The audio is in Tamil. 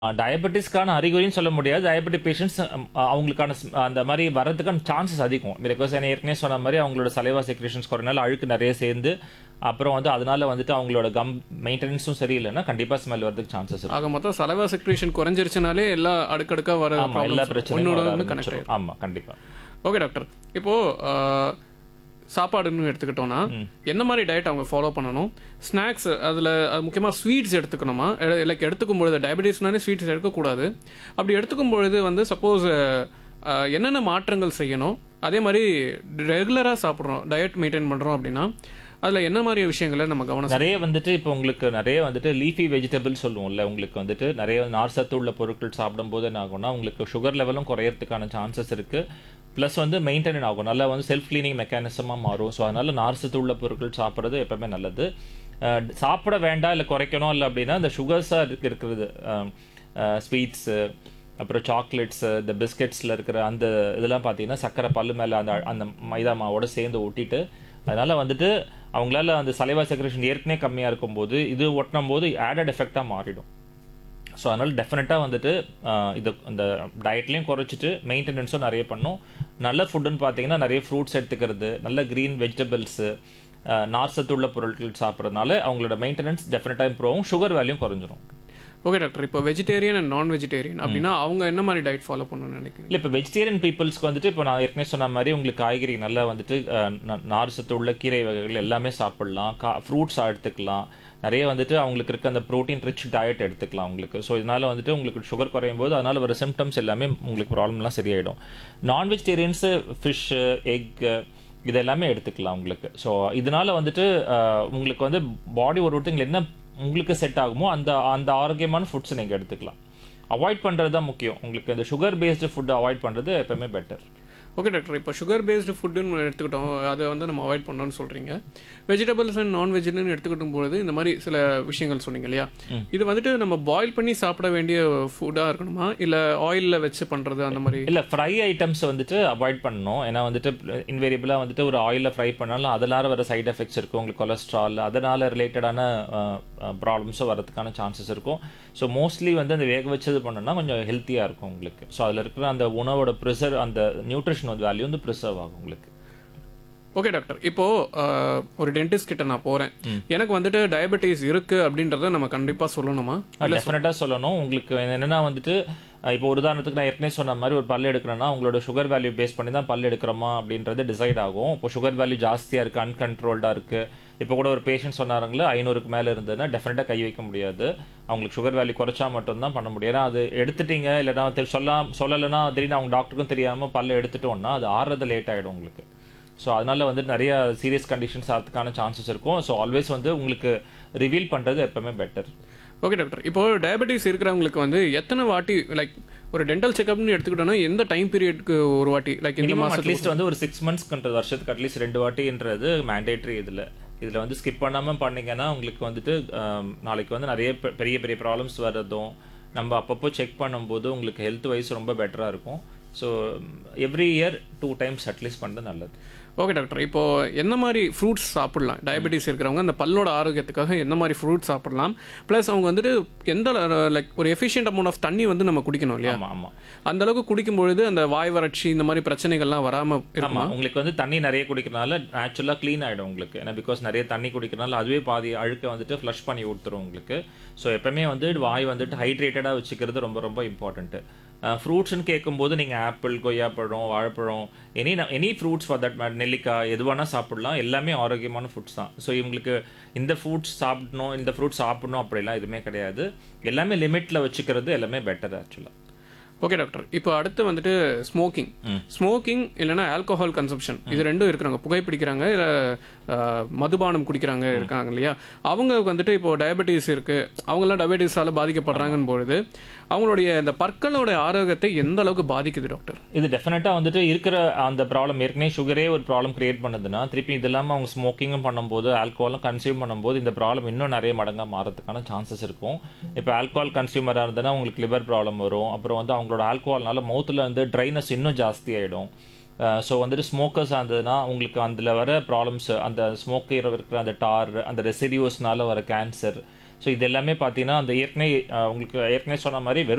டயபெட்டிஸ்க்கான அறிகுறின்னு சொல்ல முடியாது டயபெட்டிக் பேஷண்ட்ஸ் அவங்களுக்கான ஸ்- அந்த மாதிரி வர்றதுக்கான சான்சஸ் அதிகம் பிகாஸ் நான் ஏற்கனவே சொன்ன மாதிரி அவங்களோட சலைவா செக்ரேஷன்ஸ் குறைனால அழுக்கு நிறைய சேர்ந்து அப்புறம் வந்து அதனால வந்துட்டு அவங்களோட கம் மெயின்டெனன்ஸும் சரியில்லைன்னா கண்டிப்பா ஸ்மெல் வரதுக்கு சான்சஸ் இருக்கு ஆக மொத்தம் சலவா செக்ரேஷன் குறைஞ்சிருச்சுனாலே எல்லா அடுக்கடுக்கா வர ஆமா எல்லா problems பிரச்சனையும் ஒன்னோட வர ஒன்று கனெக்ட் ஆரம்பிச்சிரும். ஆமா கண்டிப்பா ஓகே டாக்டர் இப்போ ஆஹ், சாப்பாடுன்னு எடுத்துக்கிட்டோம்னா என்ன மாதிரி டயட் அவங்க ஃபாலோ பண்ணணும் ஸ்நாக்ஸ் அதில் முக்கியமாக ஸ்வீட்ஸ் எடுத்துக்கணுமா லைக் எடுத்துக்கும் பொழுது டயபெட்டிஸ்னாலே ஸ்வீட்ஸ் எடுக்கக்கூடாது அப்படி எடுத்துக்கும் பொழுது வந்து சப்போஸ் என்னென்ன மாற்றங்கள் செய்யணும் அதே மாதிரி ரெகுலராக சாப்பிட்றோம் டயட் மெயின்டைன் பண்ணுறோம் அப்படின்னா அதில் என்ன மாதிரி விஷயங்களை நம்ம கவனம் நிறைய வந்துட்டு இப்போ உங்களுக்கு நிறைய வந்துட்டு லீஃபி வெஜிடபிள் சொல்லுவோம்ல உங்களுக்கு வந்துட்டு நிறைய நார் சத்து உள்ள பொருட்கள் சாப்பிடும்போது என்ன ஆகும்னா உங்களுக்கு சுகர் லெவலும் குறையறதுக்கான சான்சஸ் இருக்கு ப்ளஸ் வந்து மெயின்டைன் ஆகும் நல்லா வந்து செல்ஃப் கிளீனிங் மெக்கானிசமாக மாறும் ஸோ அதனால நார் சத்து உள்ள பொருட்கள் சாப்பிட்றது எப்பவுமே நல்லது அஹ் சாப்பிட வேண்டாம் இல்லை குறைக்கணும் இல்லை அப்படின்னா இந்த சுகர்ஸாக இருக்கு இருக்கிறது ஸ்வீட்ஸு அப்புறம் சாக்லேட்ஸு இந்த பிஸ்கெட்ஸில் இருக்கிற அந்த இதெல்லாம் பார்த்தீங்கன்னா சக்கரை பல்லு மேலே அந்த அந்த மைதா மாவோட சேர்ந்து ஒட்டிட்டு அதனால வந்துட்டு அவங்களால அந்த சலைவா செக்ரேஷன் ஏற்கனவே கம்மியாக இருக்கும்போது இது ஒட்டினும் போது ஆடட் எஃபெக்டாக மாறிடும் ஸோ அதனால் டெஃபினட்டாக வந்துட்டு ஆஹ், இது இந்த டயட்லேயும் குறைச்சிட்டு மெயின்டெனன்ஸும் நிறைய பண்ணும் நல்ல ஃபுட்டுன்னு பார்த்தீங்கன்னா நிறைய ஃப்ரூட்ஸ் எடுத்துக்கிறது நல்ல க்ரீன் வெஜிடபிள்ஸு நார்சத்துள்ள பொருட்கள் சாப்பிட்றதுனால அவங்களோட மெயின்டெனன்ஸ் டெஃபினட்டாக இம்ப்ரூவ் ஆகும் சுகர் வேல்யூம் குறைஞ்சிரும் ஓகே டாக்டர் இப்போ வெஜிடேரியன் அண்ட் நான் வெஜிடேரியன் அப்படின்னா அவங்க என்ன மாதிரி டயட் ஃபாலோ பண்ணணும்னு நினைக்கிறீங்க இல்லை இப்போ வெஜிடேரியன் பீப்புள்ஸ்க்கு வந்துட்டு இப்போ நான் ஏற்கனவே சொன்ன மாதிரி உங்களுக்கு காய்கறி நல்லா வந்துட்டு அஹ், ந- நார் சத்து உள்ள கீரை வகைகள் எல்லாமே சாப்பிடலாம் கா ஃப்ரூட்ஸ் எடுத்துக்கலாம் நிறைய வந்துட்டு அவங்களுக்கு இருக்க அந்த ப்ரோட்டீன் ரிச் டயட் எடுத்துக்கலாம் உங்களுக்கு ஸோ இதனால வந்துட்டு உங்களுக்கு சுகர் குறையும் போது அதனால வர சிம்டம்ஸ் எல்லாமே உங்களுக்கு ப்ராப்ளம்லாம் சரியாயிடும் நான் வெஜிடேரியன்ஸு ஃபிஷ்ஷு எக் இது எல்லாமே எடுத்துக்கலாம் உங்களுக்கு ஸோ இதனால வந்துட்டு அஹ், உங்களுக்கு வந்து பாடி ஒரு ஒருத்தங்க என்ன உங்களுக்கு செட் ஆகுமோ அந்த அந்த ஆரோக்கியமான ஃபுட்ஸ் நீங்கள் எடுத்துக்கலாம் அவாய்ட் பண்ணுறது தான் முக்கியம் உங்களுக்கு இந்த சுகர் பேஸ்டு ஃபுட் அவாய்ட் பண்ணுறது எப்பவுமே பெட்டர் ஓகே டாக்டர் இப்போ சுகர் பேஸ்டு ஃபுட்டுன்னு எடுத்துக்கிட்டோம் அதை வந்து நம்ம அவாய்ட் பண்ணணும்னு சொல்கிறீங்க வெஜிடபிள்ஸ் அண்ட் நான் வெஜ்னு எடுத்துக்கிட்டும் பொழுது இந்த மாதிரி சில விஷயங்கள் சொன்னீங்க இல்லையா இது வந்துட்டு நம்ம பாயில் பண்ணி சாப்பிட வேண்டிய ஃபுட்டாக இருக்கணுமா இல்லை ஆயிலில் வச்சு பண்ணுறது அந்த மாதிரி இல்லை ஃப்ரை ஐட்டம்ஸ் வந்துட்டு அவாய்ட் பண்ணணும் ஏன்னா வந்துட்டு இன்வேரியபிளாக வந்துட்டு ஒரு ஆயிலில் ஃப்ரை பண்ணாலும் அதனால வர சைடு எஃபெக்ட்ஸ் இருக்கும் உங்களுக்கு கொலஸ்ட்ரால் அதனால ரிலேட்டடான ப்ராப்ளம்ஸும் வரதுக்கான சான்சஸ் இருக்கும் ஸோ மோஸ்ட்லி வந்து அந்த வேக வச்சது பண்ணோம்னா கொஞ்சம் ஹெல்த்தியாக இருக்கும் உங்களுக்கு ஸோ அதில் இருக்கிற அந்த உணவோட ப்ரிசர்வ் அந்த நியூட்ரிஷன் வேல்யூ வந்து ப்ரிசர்வ் ஆகும் உங்களுக்கு ஓகே டாக்டர் இப்போ ஆஹ், ஒரு டென்டிஸ்ட் கிட்ட நான் போறேன் எனக்கு வந்துட்டு டயபெட்டிஸ் இருக்கு அப்படின்றத நம்ம கண்டிப்பா சொல்லணுமா டெஃபினட்டாக சொல்லணும் உங்களுக்கு என்னன்னா வந்துட்டு அஹ் இப்போ ஒரு உதாரணத்துக்கு நான் ஏற்கனவே சொன்ன மாதிரி ஒரு பல் எடுக்கிறேன்னா உங்களோட சுகர் வேல்யூ பேஸ் பண்ணி தான் பல் எடுக்கிறோமா அப்படின்றது டிசைட் ஆகும் இப்போ சுகர் வேல்யூ ஜாஸ்தியாக இருக்குது அன்கண்ட்ரோல்டாக இருக்குது இப்போ கூட ஒரு பேஷண்ட் சொன்னாருங்களே ஐநூறுக்கு மேலே இருந்ததுன்னா டெஃபினட்டாக கை வைக்க முடியாது அவங்களுக்கு சுகர் வேல்யூ குறைச்சா மட்டும்தான் பண்ண முடியும் ஏன்னா அது எடுத்துட்டீங்க இல்லைன்னா தெரி- சொல்லாம் சொல்லலைன்னா திடீர்னு அவங்க டாக்டருக்கும் தெரியாமல் பல்ல எடுத்துட்டோம்னா அது ஆறுறது லேட் ஆகிடும் உங்களுக்கு ஸோ அதனால வந்து நிறைய சீரியஸ் கண்டிஷன்ஸ் ஆகிறதுக்கான சான்சஸ் இருக்கும் ஸோ ஆல்வேஸ் வந்து உங்களுக்கு ரிவீல் பண்ணுறது எப்பவுமே பெட்டர் ஓகே டாக்டர் இப்போ டயபெட்டிஸ் இருக்கிறவங்களுக்கு வந்து எத்தனை வாட்டி லைக் ஒரு டென்டல் செக்அப்னு எடுத்துக்கிட்டோம்னா எந்த டைம் பீரியட்க்கு ஒரு வாட்டி லைக் இந்த மினிமம் மாசத்துக்கு அட்லீஸ்ட் வந்து ஒரு சிக்ஸ் மந்த்ஸ்க்கு வருஷத்துக்கு அட்லீஸ்ட் ரெண்டு வாட்டின்றது மேண்டேட்ரி இதில் இதில் வந்து ஸ்கிப் பண்ணாமல் பண்ணீங்கன்னா உங்களுக்கு வந்துட்டு ஆம், நாளைக்கு வந்து நிறைய பெ- பெரிய பெரிய ப்ராப்ளம்ஸ் வர்றதும் நம்ம அப்பப்போ செக் பண்ணும்போது உங்களுக்கு ஹெல்த் வைஸ் ரொம்ப பெட்டராக இருக்கும் so every year two times at least பண்ணுறது நல்லது ஓகே டாக்டர் இப்போ என்ன மாதிரி ஃப்ரூட்ஸ் சாப்பிடலாம் டயபெட்டிஸ் இருக்கிறவங்க அந்த பல்லோட ஆரோக்கியத்துக்காக என்ன மாதிரி ஃப்ரூட்ஸ் சாப்பிடலாம் ப்ளஸ் அவங்க வந்துட்டு எந்த லைக் ஒரு எஃபிஷியன்ட் அமௌண்ட் ஆஃப் தண்ணி வந்து நம்ம குடிக்கணும் இல்லையா ஆமாம் ஆமாம் அந்த அளவுக்கு குடிக்கும் பொழுது அந்த வாய் வறட்சி இந்த மாதிரி பிரச்சனைகள்லாம் வராம இருக்குமா ஆமாம் உங்களுக்கு வந்து தண்ணி நிறைய குடிக்கிறனால நேச்சுரலாக க்ளீன் ஆகிடும் உங்களுக்கு ஏன்னா பிகாஸ் நிறைய தண்ணி குடிக்கிறனால அதுவே பாதி அழுக்கை வந்துட்டு ஃப்ளஷ் பண்ணி கொடுத்துரும் உங்களுக்கு ஸோ எப்பவுமே வந்து வாய் வந்துட்டு ஹைட்ரேட்டடாக வச்சுக்கிறது ரொம்ப ரொம்ப இம்பார்ட்டன்ட்டு ஃப்ரூட்ஸ்னு கேட்கும்போது நீங்கள் ஆப்பிள் கொய்யாப்பழம் வாழைப்பழம் any any fruits for that matter நெல்லிக்காய் எது வேணால் சாப்பிடலாம் எல்லாமே ஆரோக்கியமான ஃபுட்ஸ் தான் ஸோ இவங்களுக்கு இந்த ஃப்ரூட்ஸ் சாப்பிடணும் இந்த ஃப்ரூட்ஸ் சாப்பிடணும் அப்படிலாம் எதுவுமே கிடையாது எல்லாமே லிமிட்டில் வச்சுக்கிறது எல்லாமே பெட்டர் ஆக்சுவலாக ஓகே டாக்டர் இப்போ அடுத்து வந்துட்டு ஸ்மோக்கிங் ஸ்மோக்கிங் இல்லைன்னா ஆல்கோஹால் கன்சப்ஷன் இது ரெண்டும் இருக்கிறாங்க புகைப்பிடிக்கிறாங்க இல்லை மதுபானம் குடிக்கிறாங்க இருக்காங்க இல்லையா அவங்க வந்துட்டு இப்போ டயபெட்டிஸ் இருக்கு அவங்களாம் டயபெட்டிஸால பாதிக்கப்படுறாங்கன்னு பொழுது அவங்களுடைய இந்த பற்களோட ஆரோக்கியத்தை எந்த அளவுக்கு பாதிக்குது டாக்டர் இது டெஃபினட்டாக வந்துட்டு இருக்கிற அந்த ப்ராப்ளம் ஏற்கனவே சுகரே ஒரு ப்ராப்ளம் கிரியேட் பண்ணுதுன்னா திருப்பி இது இல்லாமல் அவங்க ஸ்மோக்கிங்கும் பண்ணும்போது ஆல்கோஹாலும் கன்சியூம் பண்ணும்போது இந்த ப்ராப்ளம் இன்னும் நிறைய மடங்காக மாறதுக்கான சான்சஸ் இருக்கும் இப்போ ஆல்கோஹால் கன்சியூமராக இருந்ததுன்னா உங்களுக்கு லிவர் ப்ராப்ளம் வரும் அப்புறம் வந்து அவங்களோட ஆல்கோஹால்னால மவுத்தில் வந்து ட்ரைனஸ் இன்னும் ஜாஸ்தி ஆகிடும் ஸோ வந்துட்டு ஸ்மோக்கர்ஸ் இருந்ததுன்னா உங்களுக்கு அதில் வர ப்ராப்ளம்ஸ் அந்த ஸ்மோக்கர் இருக்கிற அந்த டார் அந்த ரெசிடியூஸ்னால வர கேன்சர் ஸோ இது எல்லாமே பார்த்தீங்கன்னா அந்த ஏற்கனவே அஹ், உங்களுக்கு ஏற்கனவே சொன்ன மாதிரி வெறும்